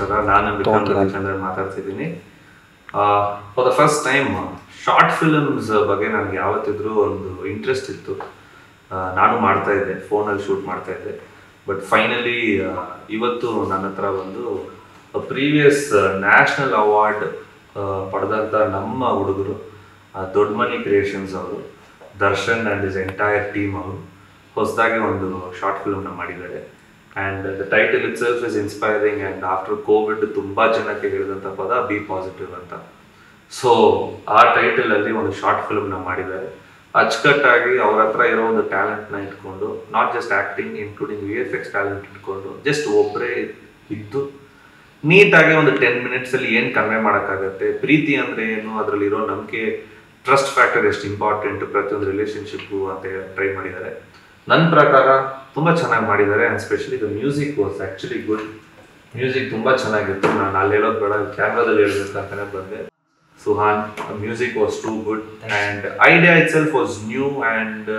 ನಮಸ್ಕಾರ ನಾನು ವಿಕ್ರಮ್ ರವಿಚಂದ್ರನ್ ಮಾತಾಡ್ತಿದ್ದೀನಿ for the first time short films ಬಗ್ಗೆ ನನಗೆ ಯಾವತ್ತಿದ್ರೂ ಒಂದು ಇಂಟ್ರೆಸ್ಟ್ ಇತ್ತು ಆ, ನಾನು ಮಾಡ್ತಾ ಇದ್ದೆ ಫೋನಲ್ಲಿ ಶೂಟ್ ಮಾಡ್ತಾ ಇದ್ದೆ ಬಟ್ ಫೈನಲಿ ಇವತ್ತು ನನ್ನ ಹತ್ರ ಒಂದು ಪ್ರೀವಿಯಸ್ ನ್ಯಾಷನಲ್ ಅವಾರ್ಡ್ ಪಡೆದಂಥ ನಮ್ಮ ಹುಡುಗರು ದೊಡ್ಡ ಮನಿ ಕ್ರಿಯೇಷನ್ಸ್ ಅವರು Darshan and is entire team ಅವರು ಹೊಸದಾಗಿ ಒಂದು ಶಾರ್ಟ್ ಫಿಲ್ಮ್ನ ಮಾಡಿದ್ದಾರೆ and the title itself is inspiring and after Covid ತುಂಬ ಜನಕ್ಕೆ ಹೇಳಿದಂಥ ಪದ ಬಿ ಪಾಸಿಟಿವ್ ಅಂತ ಸೊ ಆ ಟೈಟಲ್ ಅಲ್ಲಿ ಒಂದು ಶಾರ್ಟ್ ಫಿಲ್ಮ್ನ ಮಾಡಿದ್ದಾರೆ ಅಚ್ಚುಕಟ್ಟಾಗಿ ಅವ್ರ ಹತ್ರ ಇರೋ ಒಂದು ಟ್ಯಾಲೆಂಟ್ನ ಇಟ್ಕೊಂಡು not just acting including V F X talent ಇಟ್ಕೊಂಡು ಜಸ್ಟ್ ಒಬ್ಬರೇ ಇದ್ದು ನೀಟಾಗಿ ಒಂದು ಟೆನ್ ಮಿನಿಟ್ಸಲ್ಲಿ ಏನು ಕನ್ವೆ ಮಾಡೋಕ್ಕಾಗತ್ತೆ ಪ್ರೀತಿ ಅಂದರೆ ಏನು ಅದರಲ್ಲಿರೋ ನಂಬಿಕೆ ಟ್ರಸ್ಟ್ ಫ್ಯಾಕ್ಟರ್ ಎಷ್ಟು ಇಂಪಾರ್ಟೆಂಟ್ ಪ್ರತಿಯೊಂದು ರಿಲೇಶನ್ಶಿಪ್ಪು ಅಂತ ಹೇಳಿ ಟ್ರೈ ಮಾಡಿದ್ದಾರೆ ನನ್ನ ಪ್ರಕಾರ ತುಂಬ ಚೆನ್ನಾಗಿ ಮಾಡಿದ್ದಾರೆ and specially the music was actually good music ತುಂಬ ಚೆನ್ನಾಗಿತ್ತು ನಾನು ಅಲ್ಲಿ ಹೇಳೋದು ಬೇಡ ಕ್ಯಾಮ್ರಾದಲ್ಲಿ ಹೇಳ್ಬೇಕಂತಾನೆ ಬಂದೆ Suhan music was too good and idea itself was new and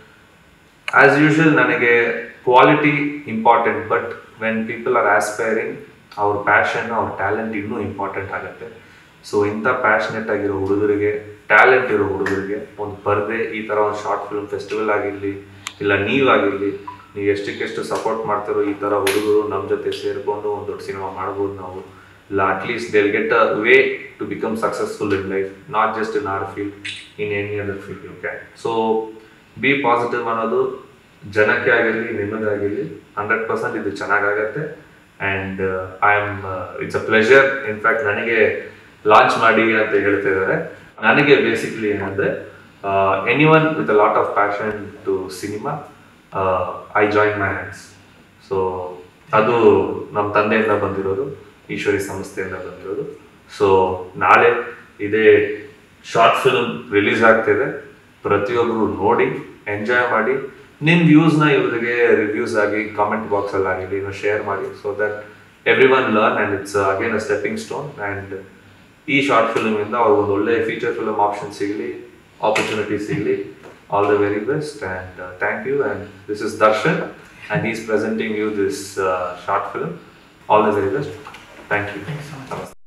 as usual ನನಗೆ quality important but when people are aspiring ಅವ್ರ ಪ್ಯಾಷನ್ ಅವ್ರ ಟ್ಯಾಲೆಂಟ್ ಇನ್ನೂ ಇಂಪಾರ್ಟೆಂಟ್ ಆಗುತ್ತೆ ಸೊ ಇಂಥ ಪ್ಯಾಷನೆಟ್ ಆಗಿರೋ ಹುಡುಗರಿಗೆ ಟ್ಯಾಲೆಂಟ್ ಇರೋ ಹುಡುಗರಿಗೆ ಒಂದು ಪರ್ದೆ ಈ ಥರ ಒಂದು ಶಾರ್ಟ್ ಫಿಲ್ಮ್ ಫೆಸ್ಟಿವಲ್ ಆಗಿರಲಿ ಇಲ್ಲ ನೀವಾಗಿರಲಿ ನೀವು ಎಷ್ಟಕ್ಕೆಷ್ಟು ಸಪೋರ್ಟ್ ಮಾಡ್ತಿರೋ ಈ ಥರ ಹುಡುಗರು ನಮ್ಮ ಜೊತೆ ಸೇರಿಕೊಂಡು ಒಂದು ದೊಡ್ಡ ಸಿನಿಮಾ ಮಾಡ್ಬೋದು ನಾವು ಇಲ್ಲ at least they'll get a way to become successful in life not just in our field in any other field you can so be positive ಅನ್ನೋದು ಜನಕ್ಕೆ ಆಗಿರಲಿ ನಿಮಗಾಗಿರಲಿ ಹಂಡ್ರೆಡ್ ಪರ್ಸೆಂಟ್ ಇದು ಚೆನ್ನಾಗಾಗತ್ತೆ and I am it's a pleasure in fact ನನಗೆ launch ಮಾಡಿ ಅಂತ ಹೇಳ್ತಾ ಇದ್ದಾರೆ ನನಗೆ ಬೇಸಿಕ್ಲಿ ಏನಂದರೆ anyone with a lot of passion to cinema I join my hands so ಅದು ನಮ್ಮ ತಂದೆಯಿಂದ ಬಂದಿರೋದು ಈಶ್ವರಿ ಸಂಸ್ಥೆಯಿಂದ ಬಂದಿರೋದು ಸೊ ನಾಳೆ ಇದೇ ಶಾರ್ಟ್ ಫಿಲ್ಮ್ ರಿಲೀಸ್ ಆಗ್ತಿದೆ ಪ್ರತಿಯೊಬ್ಬರು ನೋಡಿ ಎಂಜಾಯ್ ಮಾಡಿ ನಿಮ್ಮ ವ್ಯೂಸ್ನ ಇವರಿಗೆ ರಿವ್ಯೂಸ್ ಆಗಿ ಕಾಮೆಂಟ್ ಬಾಕ್ಸಲ್ಲಿ ಆಗಿರಲಿ ನೀವು ಶೇರ್ ಮಾಡಿ so that everyone learn and it's again a stepping stone and ಈ ಶಾರ್ಟ್ ಫಿಲ್ಮಿಂದ ಅವ್ರಿಗೊಂದು ಒಳ್ಳೆ ಫೀಚರ್ ಫಿಲ್ಮ್ ಆಪ್ಷನ್ ಸಿಗಲಿ ಆಪರ್ಚುನಿಟಿ ಸಿಗಲಿ all the very best and thank you and this is Darshan and is presenting you this short film all the very best thank you ನಮಸ್ತೆ